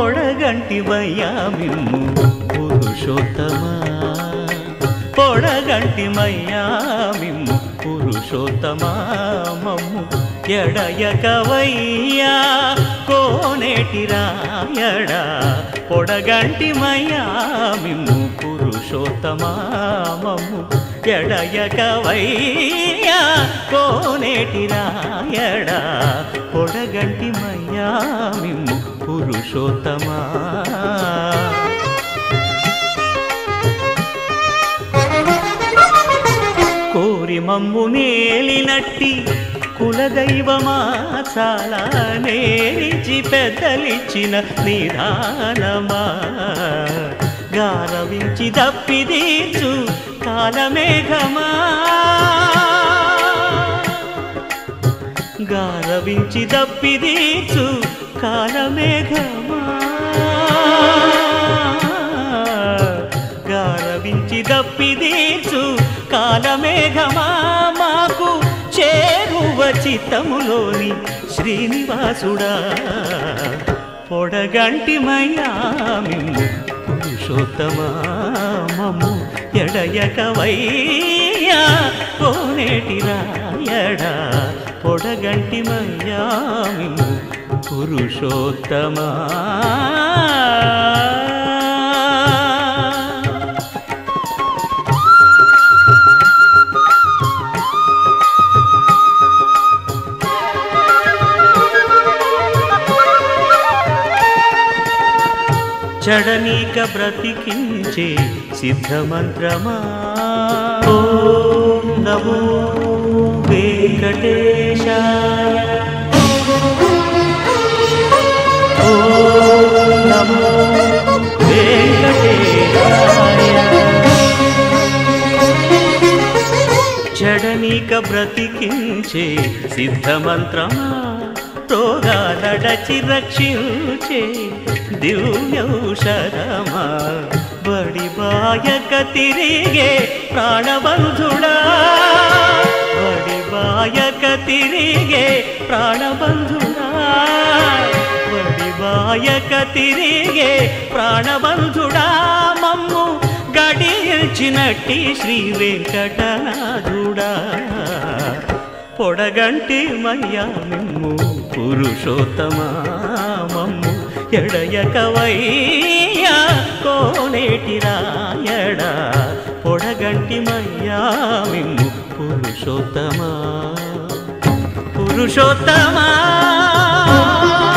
పొడగంటివయ్యా మిమ్ము పురుషోత్తమా పొడగంటిమయ్యా మిమ్ము పురుషోత్తమా మమ్ము ఎడయకవయ్యా కోనేటి రాయడా పొడగంటిమయ్యా మిమ్ము పురుషోత్తమా మమ్ము ఎడయకవయ్యా కోనేటి రాయడా పొడగంటిమయ్యా మిమ్ము పురుషోత్తమా కోరి మమ్ము నేలినట్టి కులదైవమా చాలా నేరిచి పెద్దలిచ్చిన నిదానమా గారవించి దప్పిదీర్చు కాలమేఘమా గారవించి దప్పిదీర్చు కాలమేఘమా గారవించి దప్పిదీర్చు కాలమేఘమా మాకు చేరువ చిత్తములోని శ్రీనివాసుడా పొడగంటిమయ్యా మిమ్ము పురుషోత్తమా మమ్ము ఎడయకవయ్యా కోనేటి రాయడా పొడగంటిమయ్యా మిమ్ము పురుషోత్తమా చడనీక బ్రతికించే సిద్ధమంత్రమా ఓం నమో వెంకటేశాయ ఓం నమో వెంకటేశాయ చడనీక బ్రతికించే సిద్ధమంత్రమా రోగాలడచి రక్షించే దివ్యౌషధమా బడిబాయక తిరిగే ప్రాణబంధుడా బడిబాయక తిరిగే ప్రాణబంధుడా బడిబాయక తిరిగే ప్రాణబంధుడా మమ్ము గడిచినట్టి శ్రీ వెంకటనాథుడా పొడగంటి మయ్యా మిమ్ము పురుషోత్తమా మమ్ము ఎడయకవయ్యా కోనేటి రాయడా పొడగంటి మయ్యా మిమ్ము పురుషోత్తమా పురుషోత్తమా